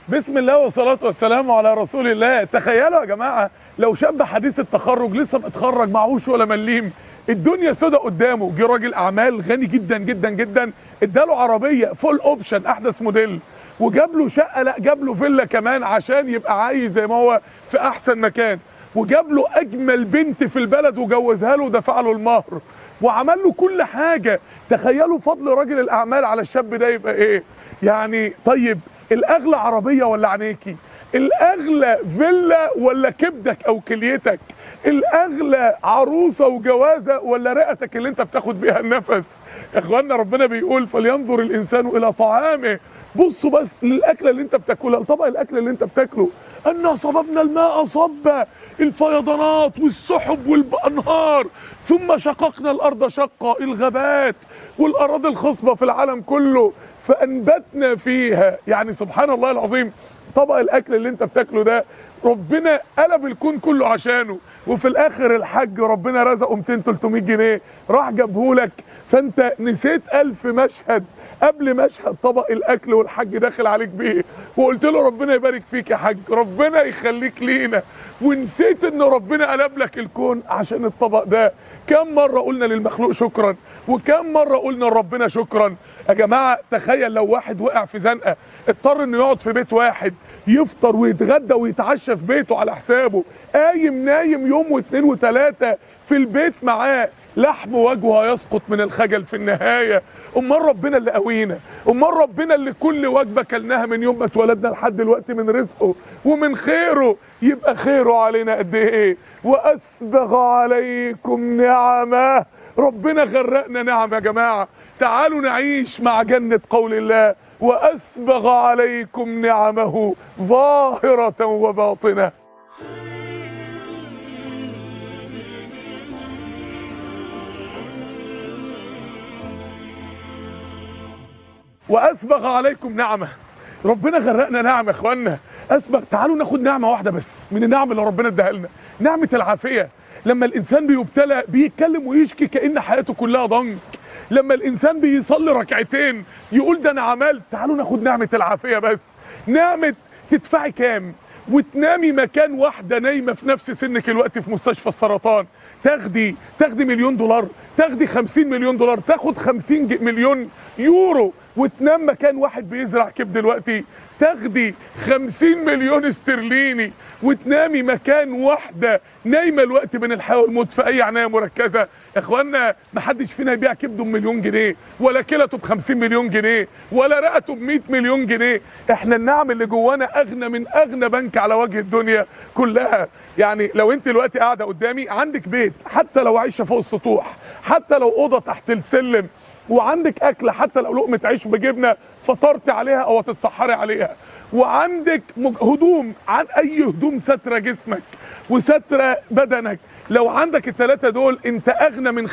بسم الله والصلاة والسلام على رسول الله تخيلوا يا جماعة لو شاب حديث التخرج لسه متخرج معهوش ولا مليم الدنيا سودة قدامه جه راجل اعمال غني جدا جدا جدا اداله عربية فول اوبشن احدث موديل وجاب له شقة لا جاب له فيلا كمان عشان يبقى عايز زي ما هو في احسن مكان وجاب له اجمل بنت في البلد وجوزها له ودفع له المهر وعمل له كل حاجة تخيلوا فضل راجل الاعمال على الشاب ده يبقى ايه يعني طيب الاغلى عربيه ولا عينيكي الاغلى فيلا ولا كبدك او كليتك الاغلى عروسه وجوازه ولا رئتك اللي انت بتاخد بيها النفس يا اخوانا ربنا بيقول فلينظر الانسان الى طعامه بصوا بس للاكله اللي انت بتاكلها لطبق الاكل اللي انت بتاكله انا صببنا الماء صبا الفيضانات والسحب والانهار ثم شققنا الارض شقا الغابات والاراضي الخصبه في العالم كله فانبتنا فيها يعني سبحان الله العظيم طبق الاكل اللي انت بتاكله ده ربنا قلب الكون كله عشانه وفي الاخر الحج ربنا رزقه 200 300 جنيه راح جابهولك فانت نسيت ألف مشهد قبل مشهد طبق الاكل والحج داخل عليك بيه وقلت له ربنا يبارك فيك يا حاج ربنا يخليك لينا ونسيت ان ربنا قلب لك الكون عشان الطبق ده كم مرة قلنا للمخلوق شكرا وكم مرة قلنا لربنا شكرا يا جماعة تخيل لو واحد وقع في زنقة اضطر انه يقعد في بيت واحد يفطر ويتغدى ويتعشى في بيته على حسابه قايم نايم يوم واثنين وثلاثة في البيت معاه لحم وجهه هيسقط من الخجل في النهاية امال ربنا اللي قوينا امال ربنا اللي كل وجبة كلناها من يوم ما اتولدنا لحد دلوقتي من رزقه ومن خيره يبقى خيره علينا قد ايه واسبغ عليكم نعمه ربنا غرقنا نعم يا جماعة تعالوا نعيش مع جنة قول الله وأسبغ عليكم نعمه ظاهرة وباطنة وأسبغ عليكم نعمه ربنا غرقنا نعم يا اخوانا اسبغ تعالوا ناخد نعمه واحده بس من النعم اللي ربنا اداها لنا نعمه العافيه لما الانسان بيبتلى بيتكلم ويشكي كان حياته كلها ضنك لما الانسان بيصلي ركعتين يقول ده انا عملت تعالوا ناخد نعمه العافيه بس نعمه تدفعي كام وتنامي مكان واحده نايمه في نفس سنك الوقت في مستشفى السرطان تاخدي تاخدي مليون دولار تاخدي 50 مليون دولار تاخد 50 مليون يورو وتنام مكان واحد بيزرع كبد دلوقتي تاخدي 50 مليون استرليني وتنامي مكان واحده نايمه الوقت بين الحياه والموت في اي عنايه مركزه يا اخوانا ما حدش فينا يبيع كبده بمليون جنيه ولا كلته ب 50 مليون جنيه ولا رئته ب 100 مليون جنيه احنا النعم اللي جوانا اغنى من اغنى بنك على وجه الدنيا كلها يعني لو انت دلوقتي قاعده قدامي عندك بيت حتى لو عايشه فوق السطوح حتى لو اوضه تحت السلم وعندك اكل حتى لو لقمه عيش بجبنه فطرت عليها او هتتسحري عليها وعندك هدوم عن اي هدوم ستره جسمك وستره بدنك لو عندك الثلاثه دول انت اغنى من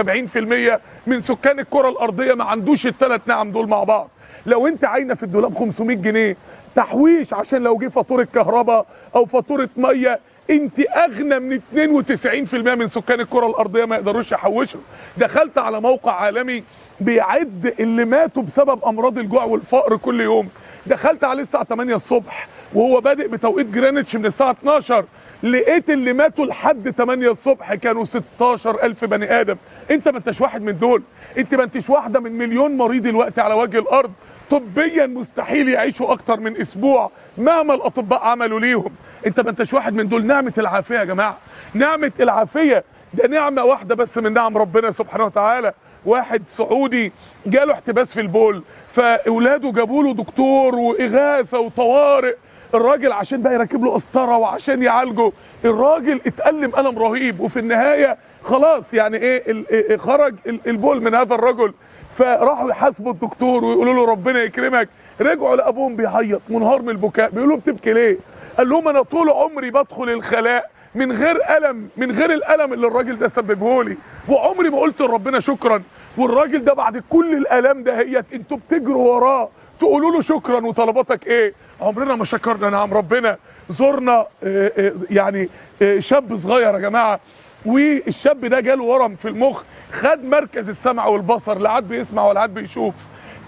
75% من سكان الكره الارضيه ما عندوش الثلاث نعم دول مع بعض لو انت عاينه في الدولاب 500 جنيه تحويش عشان لو جه فاتوره كهرباء او فاتوره ميه انت اغنى من 92% من سكان الكره الارضيه ما يقدروش يحوشوا دخلت على موقع عالمي بيعد اللي ماتوا بسبب امراض الجوع والفقر كل يوم دخلت عليه الساعه 8 الصبح وهو بادئ بتوقيت جرينتش من الساعه 12 لقيت اللي ماتوا لحد 8 الصبح كانوا 16000 بني ادم انت ما انتش واحد من دول انت ما انتش واحده من مليون مريض الوقت على وجه الارض طبيا مستحيل يعيشوا اكتر من اسبوع مهما الاطباء عملوا ليهم انت ما انتش واحد من دول نعمه العافيه يا جماعه نعمه العافيه ده نعمه واحده بس من نعم ربنا سبحانه وتعالى واحد سعودي جاله احتباس في البول فاولاده جابوا له دكتور واغاثه وطوارئ الراجل عشان بقى يركب له قسطره وعشان يعالجه الراجل اتألم ألم رهيب وفي النهايه خلاص يعني ايه خرج البول من هذا الرجل فراحوا يحاسبوا الدكتور ويقولوا له ربنا يكرمك رجعوا لابوهم بيعيط منهار من البكاء بيقولوا بتبكي ليه قال لهم انا طول عمري بدخل الخلاء من غير الم من غير الالم اللي الراجل ده سببه لي وعمري ما قلت لربنا شكرا والراجل ده بعد كل الالام ده هي انتوا بتجروا وراه تقولوا له شكرا وطلباتك ايه عمرنا ما شكرنا نعم ربنا زرنا اه اه يعني اه شاب صغير يا جماعه والشاب ده جاله ورم في المخ خد مركز السمع والبصر لا عاد بيسمع ولا عاد بيشوف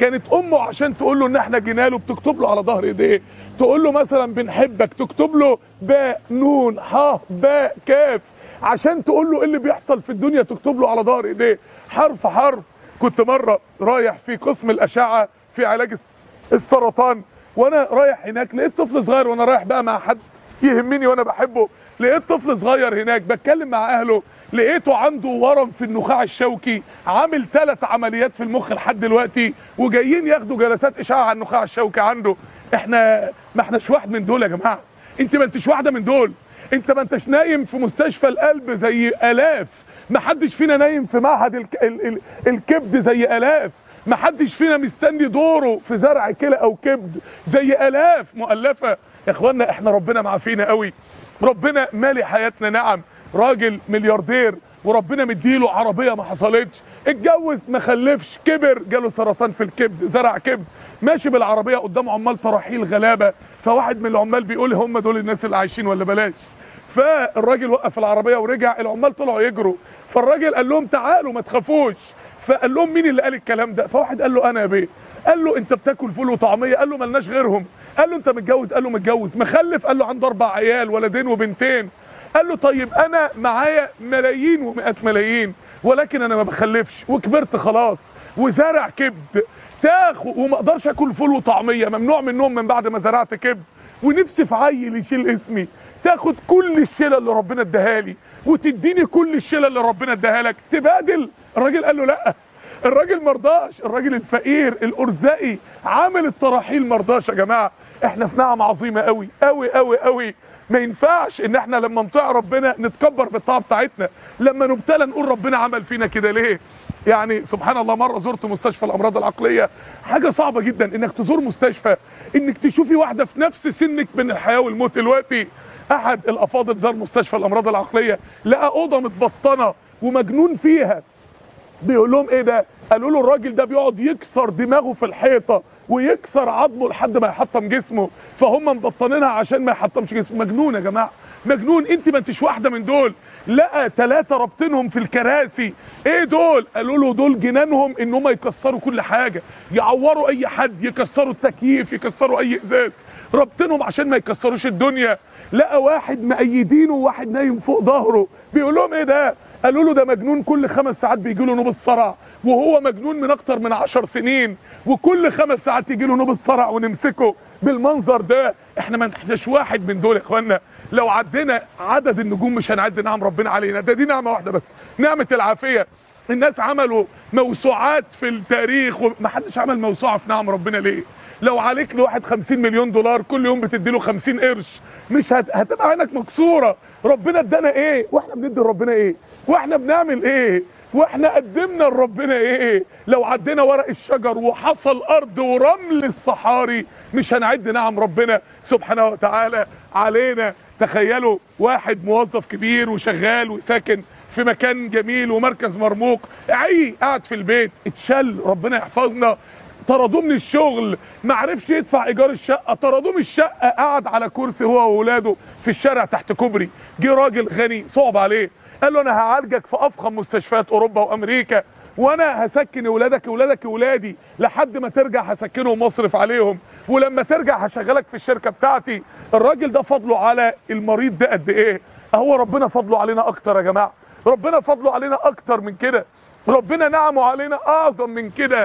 كانت امه عشان تقول له ان احنا جينا له بتكتب له على ظهر ايديه تقول له مثلا بنحبك تكتب له باء نون ح باء كاف عشان تقول له ايه اللي بيحصل في الدنيا تكتب له على ظهر ايديه حرف حرف كنت مره رايح في قسم الاشعه في علاج الس- السرطان وانا رايح هناك لقيت طفل صغير وانا رايح بقى مع حد يهمني وانا بحبه لقيت طفل صغير هناك بتكلم مع اهله لقيته عنده ورم في النخاع الشوكي عامل ثلاث عمليات في المخ لحد دلوقتي وجايين ياخدوا جلسات اشعه على النخاع الشوكي عنده احنا ما احناش واحد من دول يا جماعه انت ما انتش واحده من دول انت ما انتش نايم في مستشفى القلب زي الاف ما حدش فينا نايم في معهد الك... ال... ال... الكبد زي الاف ما حدش فينا مستني دوره في زرع كلى او كبد زي الاف مؤلفه يا اخوانا احنا ربنا معافينا قوي ربنا مالي حياتنا نعم راجل ملياردير وربنا مديله عربيه ما حصلتش اتجوز ما خلفش كبر جاله سرطان في الكبد زرع كبد ماشي بالعربيه قدام عمال تراحيل غلابه فواحد من العمال بيقول هم دول الناس اللي عايشين ولا بلاش فالراجل وقف العربيه ورجع العمال طلعوا يجروا فالراجل قال لهم تعالوا ما تخافوش فقال لهم مين اللي قال الكلام ده فواحد قال له انا يا بيه قال له انت بتاكل فول وطعميه قال له ملناش غيرهم قال له انت متجوز قال له متجوز مخلف قال له عنده اربع عيال ولدين وبنتين قال له طيب انا معايا ملايين ومئات ملايين ولكن انا ما بخلفش وكبرت خلاص وزارع كبد تاخد وما اقدرش اكل فول وطعميه ممنوع منهم من بعد ما زرعت كبد ونفسي في عيل يشيل اسمي تاخد كل الشيله اللي ربنا اداها لي وتديني كل الشيله اللي ربنا اداها لك تبادل الراجل قال له لا الراجل مرضاش الراجل الفقير الارزاقي عامل التراحيل مرضاش يا جماعه احنا في نعم عظيمه قوي قوي قوي قوي ما ينفعش ان احنا لما نطيع ربنا نتكبر بالطاعه بتاعتنا لما نبتلى نقول ربنا عمل فينا كده ليه يعني سبحان الله مره زرت مستشفى الامراض العقليه حاجه صعبه جدا انك تزور مستشفى انك تشوفي واحده في نفس سنك بين الحياه والموت دلوقتي احد الافاضل زار مستشفى الامراض العقليه لقى اوضه متبطنه ومجنون فيها بيقول لهم ايه ده قالوا له الراجل ده بيقعد يكسر دماغه في الحيطه ويكسر عظمه لحد ما يحطم جسمه فهم مبطنينها عشان ما يحطمش جسمه مجنون يا جماعه مجنون انت ما انتش واحده من دول لقى ثلاثه رابطينهم في الكراسي ايه دول قالوا له دول جنانهم ان هم يكسروا كل حاجه يعوروا اي حد يكسروا التكييف يكسروا اي ازاز رابطينهم عشان ما يكسروش الدنيا لقى واحد مأيدينه وواحد نايم فوق ظهره بيقول لهم ايه ده قالوا له ده مجنون كل خمس ساعات بيجي له نوبه صرع وهو مجنون من اكتر من عشر سنين وكل خمس ساعات يجي له نوبه صرع ونمسكه بالمنظر ده احنا ما نحتاجش واحد من دول يا اخوانا لو عدينا عدد النجوم مش هنعد نعم ربنا علينا ده دي نعمه واحده بس نعمه العافيه الناس عملوا موسوعات في التاريخ ومحدش عمل موسوعه في نعم ربنا ليه لو عليك لواحد 50 مليون دولار كل يوم بتدي له 50 قرش مش هت... هتبقى عينك مكسوره ربنا ادانا ايه واحنا بندي لربنا ايه واحنا بنعمل ايه واحنا قدمنا لربنا ايه لو عدينا ورق الشجر وحصل ارض ورمل الصحاري مش هنعد نعم ربنا سبحانه وتعالى علينا تخيلوا واحد موظف كبير وشغال وساكن في مكان جميل ومركز مرموق عي قاعد في البيت اتشل ربنا يحفظنا طردوه من الشغل ما عرفش يدفع ايجار الشقه طردوه من الشقه قعد على كرسي هو واولاده في الشارع تحت كوبري جه راجل غني صعب عليه قال له انا هعالجك في افخم مستشفيات اوروبا وامريكا وانا هسكن اولادك اولادك اولادي لحد ما ترجع هسكنهم واصرف عليهم ولما ترجع هشغلك في الشركه بتاعتي الراجل ده فضله على المريض ده قد ايه هو ربنا فضله علينا اكتر يا جماعه ربنا فضله علينا اكتر من كده ربنا نعمه علينا اعظم من كده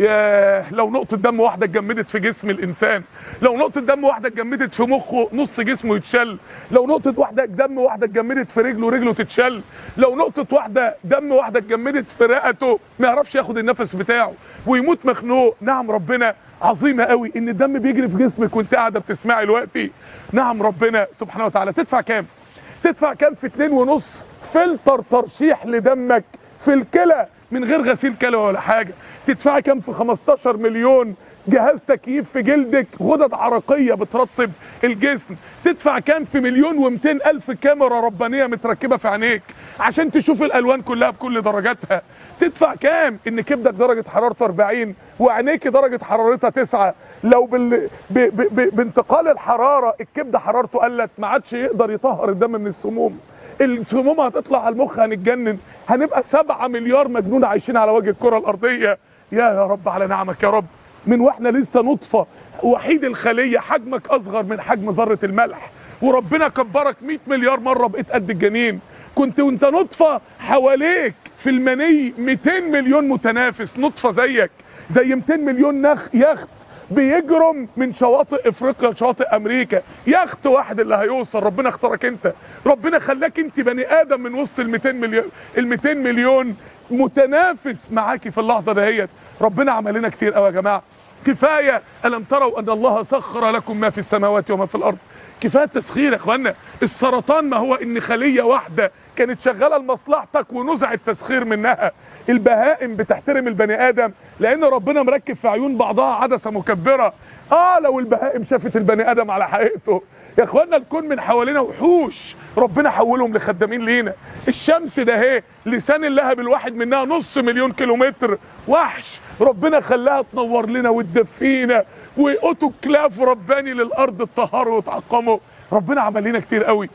يا لو نقطة دم واحدة اتجمدت في جسم الإنسان لو نقطة دم واحدة اتجمدت في مخه نص جسمه يتشل لو نقطة واحدة دم واحدة اتجمدت في رجله رجله تتشل لو نقطة واحدة دم واحدة اتجمدت في رئته ما يعرفش ياخد النفس بتاعه ويموت مخنوق نعم ربنا عظيمة قوي ان الدم بيجري في جسمك وانت قاعدة بتسمعي دلوقتي نعم ربنا سبحانه وتعالى تدفع كام تدفع كام في اتنين ونص فلتر ترشيح لدمك في الكلى من غير غسيل كلى ولا حاجه تدفعي كام في 15 مليون جهاز تكييف في جلدك غدد عرقيه بترطب الجسم تدفع كام في مليون و200 الف كاميرا ربانيه متركبه في عينيك عشان تشوف الالوان كلها بكل درجاتها تدفع كام ان كبدك درجه حرارته 40 وعينيك درجه حرارتها 9 لو بال... ب... ب... ب... بانتقال الحراره الكبده حرارته قلت ما عادش يقدر يطهر الدم من السموم السموم هتطلع على المخ هنتجنن هنبقى 7 مليار مجنون عايشين على وجه الكره الارضيه يا يا رب على نعمك يا رب من واحنا لسه نطفه وحيد الخليه حجمك اصغر من حجم ذره الملح وربنا كبرك 100 مليار مره بقيت قد الجنين كنت وانت نطفه حواليك في المني 200 مليون متنافس نطفه زيك زي 200 مليون نخ يخت بيجرم من شواطئ افريقيا لشواطئ امريكا يخت واحد اللي هيوصل ربنا اختارك انت ربنا خلاك انت بني ادم من وسط ال 200 مليون ال 200 مليون متنافس معاكي في اللحظه دهيت ربنا عمل لنا كتير قوي يا جماعه كفايه الم تروا ان الله سخر لكم ما في السماوات وما في الارض كفايه تسخير يا اخوانا السرطان ما هو ان خليه واحده كانت شغاله لمصلحتك ونزع التسخير منها البهائم بتحترم البني ادم لان ربنا مركب في عيون بعضها عدسه مكبره اه لو البهائم شافت البني ادم على حقيقته يا اخوانا الكون من حوالينا وحوش ربنا حولهم لخدامين لينا الشمس ده اهي لسان اللهب الواحد منها نص مليون كيلومتر وحش ربنا خلاها تنور لنا وتدفينا وقطوا كلاف رباني للارض اتطهروا واتعقموا ربنا عمل لنا كتير قوي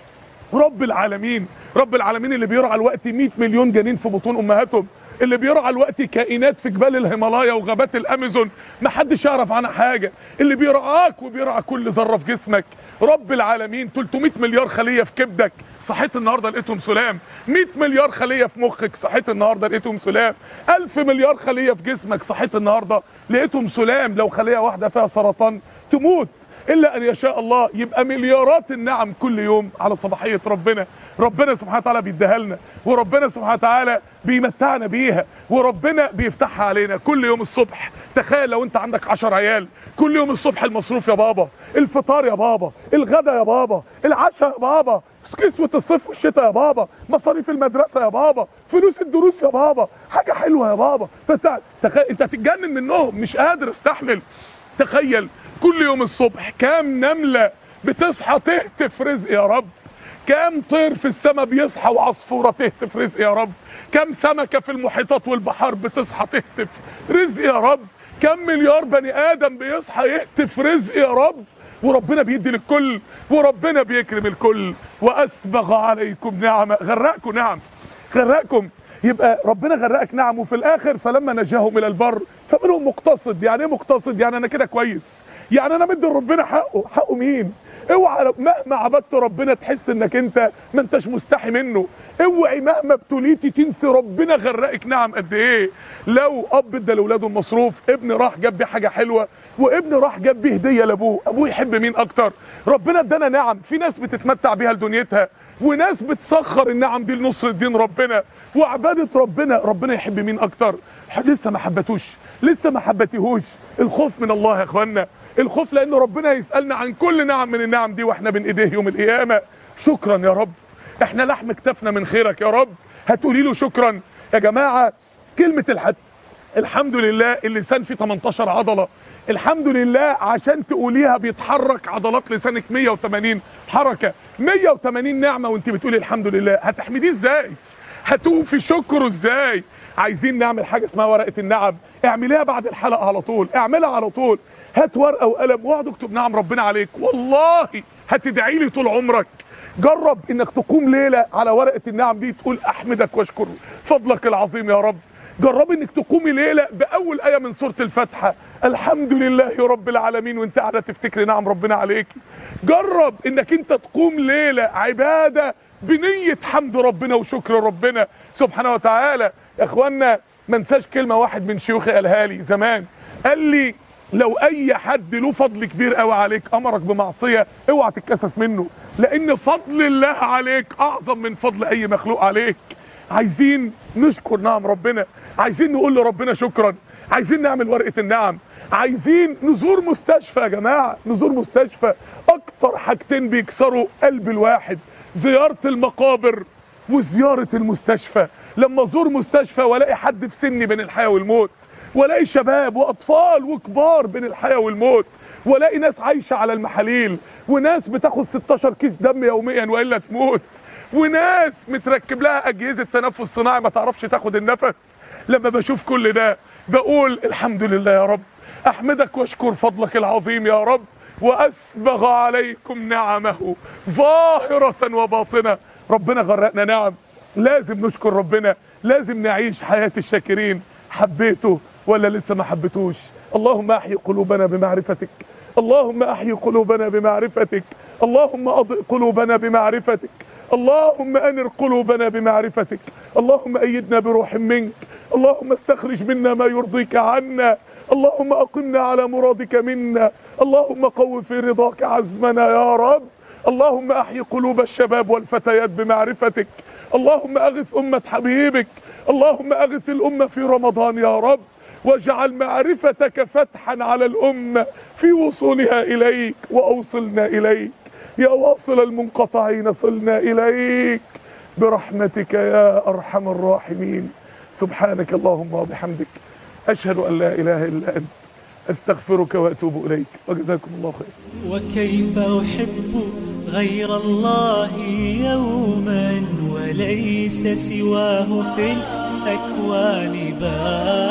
رب العالمين رب العالمين اللي بيرعى الوقت 100 مليون جنين في بطون امهاتهم اللي بيرعى الوقت كائنات في جبال الهيمالايا وغابات الامازون محدش يعرف عنها حاجه اللي بيرعاك وبيرعى كل ذره في جسمك رب العالمين 300 مليار خليه في كبدك صحيت النهارده لقيتهم سلام 100 مليار خليه في مخك صحيت النهارده لقيتهم سلام 1000 مليار خليه في جسمك صحيت النهارده لقيتهم سلام لو خليه واحده فيها سرطان تموت الا ان يشاء الله يبقى مليارات النعم كل يوم على صباحيه ربنا ربنا سبحانه وتعالى بيديها لنا وربنا سبحانه وتعالى بيمتعنا بيها وربنا بيفتحها علينا كل يوم الصبح تخيل لو انت عندك عشر عيال كل يوم الصبح المصروف يا بابا الفطار يا بابا الغدا يا بابا العشاء يا بابا كسوة الصيف والشتاء يا بابا مصاريف المدرسة يا بابا فلوس الدروس يا بابا حاجة حلوة يا بابا بس تخيل انت هتتجنن منهم مش قادر استحمل تخيل كل يوم الصبح كام نملة بتصحى تهتف رزق يا رب كام طير في السماء بيصحى وعصفورة تهتف رزق يا رب كم سمكة في المحيطات والبحار بتصحى تهتف رزق يا رب كم مليار بني آدم بيصحى يهتف رزق يا رب وربنا بيدي للكل وربنا بيكرم الكل وأسبغ عليكم نعمة غرقكم نعم غرقكم يبقى ربنا غرقك نعم وفي الاخر فلما نجاهم الى البر فمنهم مقتصد يعني ايه مقتصد يعني انا كده كويس يعني انا مدي لربنا حقه حقه مين اوعى مهما عبدت ربنا تحس انك انت ما انتش مستحي منه اوعي مهما ابتليتي تنسي ربنا غرقك نعم قد ايه لو اب ادى لاولاده المصروف ابن راح جاب بيه حاجه حلوه وابن راح جاب بيه هديه لابوه ابوه يحب مين اكتر ربنا ادانا نعم في ناس بتتمتع بيها لدنيتها وناس بتسخر النعم دي لنصر دين ربنا وعباده ربنا ربنا يحب مين اكتر لسه ما حبتوش لسه ما حبتيهوش الخوف من الله يا اخوانا الخوف لان ربنا يسالنا عن كل نعم من النعم دي واحنا بين ايديه يوم القيامه شكرا يا رب احنا لحم كتفنا من خيرك يا رب هتقولي له شكرا يا جماعه كلمه الحد الحمد لله اللسان فيه 18 عضله الحمد لله عشان تقوليها بيتحرك عضلات لسانك 180 حركه 180 نعمه وانت بتقولي الحمد لله هتحمديه ازاي هتوفي شكره ازاي عايزين نعمل حاجه اسمها ورقه النعم اعمليها بعد الحلقه على طول اعملها على طول هات ورقه وقلم واقعد اكتب نعم ربنا عليك والله هتدعي لي طول عمرك جرب انك تقوم ليله على ورقه النعم دي تقول احمدك واشكر فضلك العظيم يا رب جربي انك تقومي ليله باول ايه من سوره الفاتحه الحمد لله رب العالمين وانت قاعده تفتكري نعم ربنا عليك جرب انك انت تقوم ليله عباده بنيه حمد ربنا وشكر ربنا سبحانه وتعالى يا اخوانا ما انساش كلمه واحد من شيوخي قالها لي زمان قال لي لو اي حد له فضل كبير قوي عليك امرك بمعصيه اوعى تتكسف منه لان فضل الله عليك اعظم من فضل اي مخلوق عليك عايزين نشكر نعم ربنا عايزين نقول لربنا شكرا عايزين نعمل ورقه النعم عايزين نزور مستشفى يا جماعه نزور مستشفى اكتر حاجتين بيكسروا قلب الواحد زياره المقابر وزياره المستشفى لما ازور مستشفى والاقي حد في سني بين الحياه والموت والاقي شباب واطفال وكبار بين الحياه والموت والاقي ناس عايشه على المحاليل وناس بتاخد 16 كيس دم يوميا والا تموت وناس متركب لها اجهزه تنفس صناعي ما تعرفش تاخد النفس لما بشوف كل ده بقول الحمد لله يا رب احمدك واشكر فضلك العظيم يا رب واسبغ عليكم نعمه ظاهره وباطنه ربنا غرقنا نعم لازم نشكر ربنا لازم نعيش حياه الشاكرين حبيته ولا لسه ما حبيتوش اللهم احي قلوبنا بمعرفتك اللهم احي قلوبنا بمعرفتك اللهم اضئ قلوبنا بمعرفتك اللهم انر قلوبنا بمعرفتك اللهم ايدنا بروح منك اللهم استخرج منا ما يرضيك عنا اللهم اقمنا على مرادك منا اللهم قو في رضاك عزمنا يا رب اللهم احي قلوب الشباب والفتيات بمعرفتك اللهم اغث امه حبيبك اللهم اغث الامه في رمضان يا رب واجعل معرفتك فتحا على الامه في وصولها اليك واوصلنا اليك يا واصل المنقطعين صلنا اليك برحمتك يا ارحم الراحمين سبحانك اللهم وبحمدك اشهد ان لا اله الا انت استغفرك واتوب اليك وجزاكم الله خير وكيف أحب غير الله يوما وليس سواه في الأكوان بار